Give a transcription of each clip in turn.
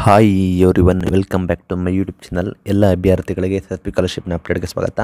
hi everyone welcome back to my YouTube channel ಎಲ್ಲ ಅಭ್ಯರ್ಥಿಗಳಿಗೆ S S P ಸ್ಕಾಲರ್ಶಿಪ್ನ ಅಪ್ಡೇಟ್ಗೆ ಸ್ವಾಗತ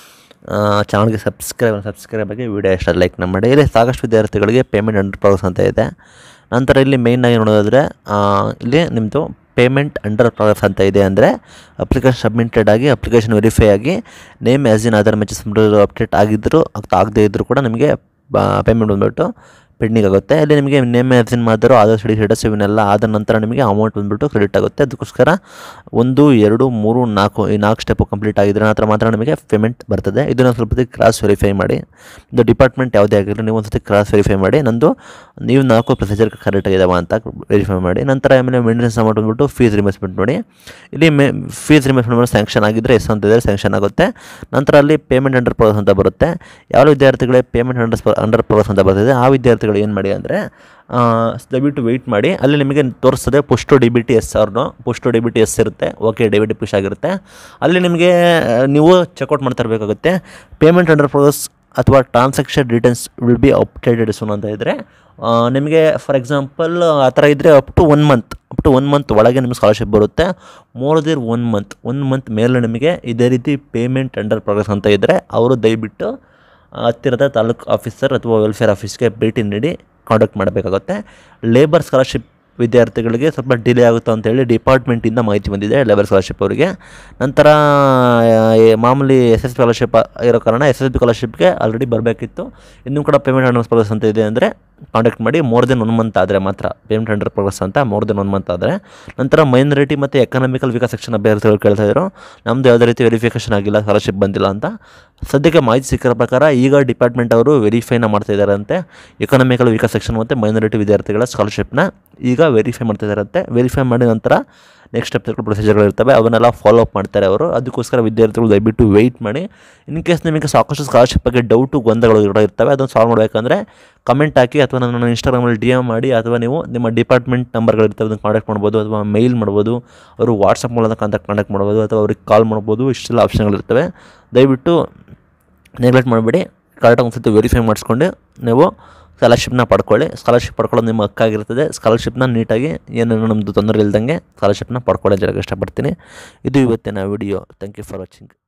ಚಾನಲ್ಗೆ ಸಬ್ಸ್ಕ್ರೈಬ್ ಸಬ್ಸ್ಕ್ರೈಬ್ ಆಗಿ ವಿಡಿಯೋ ಇಷ್ಟ ಲೈಕ್ ಮಾಡಿ ಇಲ್ಲಿ ಸಾಕಷ್ಟು ವಿದ್ಯಾರ್ಥಿಗಳಿಗೆ ಪೇಮೆಂಟ್ ಅಂಡರ್ ಪ್ರೋಗ್ರೆಸ್ ಅಂತ ಇದೆ ನಂತರ ಇಲ್ಲಿ ಮೇಯ್ನಾಗಿ ನೋಡೋದಾದರೆ ಇಲ್ಲಿ ನಿಮ್ಮದು ಪೇಮೆಂಟ್ ಅಂಡರ್ ಪ್ರೋಗ್ರೆಸ್ ಅಂತ ಇದೆ ಅಂದರೆ ಅಪ್ಲಿಕೇಶನ್ ಸಬ್ಮಿಟೆಡ್ ಆಗಿ ಅಪ್ಲಿಕೇಶನ್ ವೆರಿಫೈ ಆಗಿ name as in Aadhaar matches update ಆಗಿದ್ದರೂ ಆಗದೇ ಇದ್ದರೂ ಕೂಡ ನಿಮಗೆ ಪೇಮೆಂಟ್ ಬಂದುಬಿಟ್ಟು ಪೆಂಡಿಂಗ್ ಆಗುತ್ತೆ ಅಲ್ಲಿ ನಿಮಗೆ ನೇಮ್ ಆ್ಯಸಿನ್ ಮಾಡಿದ್ರು ಆಧಾರ್ ಸ್ಟಡಿ ಸ್ಟೇಟಸ್ ಇವನ್ನೆಲ್ಲ ಆದ ನಂತರ ನಿಮಗೆ ಅಮೌಂಟ್ ಬಂದುಬಿಟ್ಟು ಕ್ರೆಡಿಟ್ ಆಗುತ್ತೆ ಅದಕ್ಕೋಸ್ಕರ ಒಂದು ಎರಡು ಮೂರು ನಾಲ್ಕು ಈ ನಾಲ್ಕು ಸ್ಟೆಪ್ಪು ಕಂಪ್ಲೀಟ್ ಆಗಿದ್ರೆ ನಂತರ ಮಾತ್ರ ನಿಮಗೆ ಪೇಮೆಂಟ್ ಬರ್ತದೆ ಇದನ್ನು ಸ್ವಲ್ಪ ಹೊತ್ತಿಗೆ ಕ್ರಾಸ್ ವೆರಿಫೈ ಮಾಡಿ ಇದು ಡಿಪಾರ್ಟ್ಮೆಂಟ್ ಯಾವುದೇ ಆಗಿರಲಿ ನೀವು ಒಂದು ಸತಿ ಕ್ರಾಸ್ ವೆರಿಫೈ ಮಾಡಿ ನಂದು ನೀವು ನಾಲ್ಕು ಪ್ರೊಸೀಜರ್ ಕರೆಕ್ಟ್ ಆಗಿದಾವ ಅಂತ ವೆರಿಫೈ ಮಾಡಿ ನಂತರ ಆಮೇಲೆ ಮೇಂಟೆನೆನ್ಸ್ ಅಮೌಂಟ್ ಬಂದುಬಿಟ್ಟು ಫೀಸ್ ರಿಮೆಸ್ಮೆಂಟ್ ನೋಡಿ ಇಲ್ಲಿ ಮೇ ಫೀಸ್ ರಿಮೆಸ್ಮೆಂಟ್ ಮಾಡಿ ಸ್ಯಾಂಕ್ಷನ್ ಆಗಿದ್ದರೆ ಎಷ್ಟು ಅಂತ ಇದ್ದರೆ ಸ್ಯಾಂಕ್ಷನ್ ಆಗುತ್ತೆ ನಂತರ ಅಲ್ಲಿ ಪೇಮೆಂಟ್ ಅಂಡರ್ ಪ್ರೋಗ್ರೆಸ್ ಅಂತ ಬರುತ್ತೆ ಯಾವ ವಿದ್ಯಾರ್ಥಿಗಳಿಗೆ ಪೇಮೆಂಟ್ ಅಂಡರ್ ಅಂಡರ್ ಪ್ರೋಗ್ರೆಸ್ ಅಂತ ಬರ್ತದೆ ಆ ವಿದ್ಯಾರ್ಥಿಗಳು ಏನು ಮಾಡಿ ಅಂದರೆ ದಯವಿಟ್ಟು ವೆಯ್ಟ್ ಮಾಡಿ ಅಲ್ಲಿ ನಿಮಗೆ ತೋರಿಸ್ತದೆ post D B T S ಅವ್ರನ್ನು post D B T S ಇರುತ್ತೆ okay D B T push ಆಗಿರುತ್ತೆ ಅಲ್ಲಿ ನಿಮಗೆ ಆ, ನೀವು ಚೆಕ್ಔಟ್ ಮಾಡ್ತಾ ಇರಬೇಕಾಗುತ್ತೆ ಪೇಮೆಂಟ್ ಅಂಡರ್ ಪ್ರೋಗ್ರೆಸ್ ಅಥವಾ transaction details will be updated soon ಅಂತ ಇದ್ದರೆ ಆ, ನಿಮಗೆ ಫಾರ್ ಎಕ್ಸಾಂಪಲ್ ಆ ಥರ ಇದ್ದರೆ up to one month up to one month ಒಳಗೆ ನಿಮಗೆ ಸ್ಕಾಲರ್ಶಿಪ್ ಬರುತ್ತೆ more there one month one month ಮೇಲೆ ನಿಮಗೆ ಇದೇ ರೀತಿ ಪೇಮೆಂಟ್ ಅಂಡರ್ ಪ್ರೋಗ್ರೆಸ್ ಅಂತ ಇದ್ದರೆ ಅವರು ದಯವಿಟ್ಟು ಹತ್ತಿರದ ತಾಲೂಕು ಆಫೀಸರ್ ಅಥವಾ ವೆಲ್ಫೇರ್ ಆಫೀಸ್ಗೆ ಭೇಟಿ ನೀಡಿ ಕಾಂಟ್ಯಾಕ್ಟ್ ಮಾಡಬೇಕಾಗುತ್ತೆ ಲೇಬರ್ ಸ್ಕಾಲರ್ಶಿಪ್ ವಿದ್ಯಾರ್ಥಿಗಳಿಗೆ ಸ್ವಲ್ಪ ಡಿಲೇ ಆಗುತ್ತೆ ಅಂತೇಳಿ ಡಿಪಾರ್ಟ್ಮೆಂಟಿಂದ ಮಾಹಿತಿ ಬಂದಿದೆ ಲೇಬರ್ ಸ್ಕಾಲರ್ಶಿಪ್ ಅವರಿಗೆ ನಂತರ ಆ, ಈ ಮಾಮೂಲಿ ಎಸ್ ಎಸ್ ಸ್ಕಾಲರ್ಶಿಪ್ ಇರೋ ಕಾರಣ ಎಸ್ ಎಸ್ ಬಿ ಸ್ಕಾಲರ್ಶಿಪ್ಗೆ ಆಲ್ರೆಡಿ ಬರಬೇಕಿತ್ತು ಇನ್ನೂ ಕೂಡ ಪೇಮೆಂಟ್ ಅಂಡರ್ ಪ್ರೋಗ್ರೆಸ್ ಅಂತ ಇದೆ ಅಂದರೆ ಕಾಂಟ್ಯಾಕ್ಟ್ ಮಾಡಿ ಮೋರ್ ದೆನ್ ಒನ್ ಮಂತ್ ಆದರೆ ಮಾತ್ರ ಪೇಮೆಂಟ್ ಅಂಡರ್ ಪ್ರೋಗ್ರೆಸ್ ಅಂತ ಮೋರ್ ದೆನ್ ಒನ್ ಮಂತ್ ಆದರೆ ನಂತರ ಮೈನಾರಿಟಿ ಮತ್ತು ಎಕನಾಮಿಕಲ್ ವಿಕಾಸ್ ಸೆಕ್ಷನ್ ಅಭ್ಯರ್ಥಿಗಳು ಕೇಳ್ತಾ ಇದ್ರು ನಮ್ಮದು ಯಾವುದೇ ರೀತಿ ವೆರಿಫಿಕೇಷನ್ ಆಗಿಲ್ಲ ಸ್ಕಾಲರ್ಶಿಪ್ ಬಂದಿಲ್ಲ ಅಂತ ಸದ್ಯಕ್ಕೆ ಮಾಹಿತಿ ಸಿಕ್ಕಿರೋ ಪ್ರಕಾರ ಈಗ ಡಿಪಾರ್ಟ್ಮೆಂಟ್ ಅವರು ವೆರಿಫೈನ ಮಾಡ್ತಾ ಇದ್ದಾರಂತೆ ಎಕನಾಮಿಕಲ್ ವಿಕಾಸ್ ಸೆಕ್ಷನ್ ಮತ್ತು ಮೈನಾರಿಟಿ ವಿದ್ಯಾರ್ಥಿಗಳ ಸ್ಕಾಲರ್ಶಿಪ್ನ ಈಗ ವೆರಿಫೈ ಮಾಡ್ತಾ ಇದ್ದಾರಂತೆ ವೆರಿಫೈ ಮಾಡಿದ ನಂತರ ನೆಕ್ಸ್ಟ್ ಸ್ಟೆಪ್ ಪ್ರೊಸೀಜರ್ಗಳು ಇರ್ತವೆ ಅವನ್ನೆಲ್ಲ ಫಾಲೋ ಅಪ್ ಮಾಡ್ತಾರೆ ಅವರು ಅದಕ್ಕೋಸ್ಕರ ವಿದ್ಯಾರ್ಥಿಗಳು ದಯವಿಟ್ಟು ವೆಯ್ಟ್ ಮಾಡಿ ಇನ್ ಕೇಸ್ ನಿಮಗೆ ಸಾಕಷ್ಟು ಸ್ಕಾಲರ್ಶಿಪ್ ಬಗ್ಗೆ ಡೌಟು ಗೊಂದಲಗಳು ಕೂಡ ಇರ್ತವೆ ಅದನ್ನು ಸಾಲ್ವ್ ಮಾಡಬೇಕಂದ್ರೆ ಕಮೆಂಟ್ ಹಾಕಿ ಅಥವಾ ನನ್ನ ಇನ್ಸ್ಟಾಗ್ರಾಮಲ್ಲಿ ಡಿ ಎಮ್ ಮಾಡಿ ಅಥವಾ ನೀವು ನಿಮ್ಮ ಡಿಪಾರ್ಟ್ಮೆಂಟ್ ನಂಬರ್ಗಳಿರ್ತವೆ ಅದನ್ನು ಕಾಂಟ್ಯಾಕ್ಟ್ ಮಾಡ್ಬೋದು ಅಥವಾ ಮೇಲ್ ಮಾಡ್ಬೋದು ಅವರು ವಾಟ್ಸಪ್ ಮೂಲಕ ಕಾಂಟ್ಯಾಕ್ಟ್ ಕಾಂಟ್ಯಾಕ್ಟ್ ಮಾಡ್ಬೋದು ಅಥವಾ ಅವ್ರಿಗೆ ಕಾಲ್ ಮಾಡ್ಬೋದು ಇಷ್ಟೆಲ್ಲ ಆಪ್ಷನ್ಗಳಿರ್ತವೆ ದಯವಿಟ್ಟು ನೆಗ್ಲೆಕ್ಟ್ ಮಾಡಬೇಡಿ ಕರೆಕ್ಟಾಗಿ ಒಂದು ಸತಿ ವೆರಿಫೈ ಮಾಡಿಸ್ಕೊಂಡು ನೀವು ಸ್ಕಾಲರ್ಶಿಪ್ನ ಪಡ್ಕೊಳ್ಳಿ ಸ್ಕಾಲರ್ಶಿಪ್ ಪಡ್ಕೊಳ್ಳೋದು ನಿಮ್ಮ ಹಕ್ಕಾಗಿರ್ತದೆ ಸ್ಕಾಲರ್ಶಿಪ್ನ ನೀಟಾಗಿ ಏನೇನು ನಮ್ಮದು ತೊಂದರೆ ಇಲ್ದಂಗೆ ಸ್ಕಾಲರ್ಶಿಪ್ನ ಪಡ್ಕೊಳ್ಳೋ ಜರಕ್ಕೆ ಇಷ್ಟಪಡ್ತೀನಿ ಇದು ಇವತ್ತಿನ video thank you for watching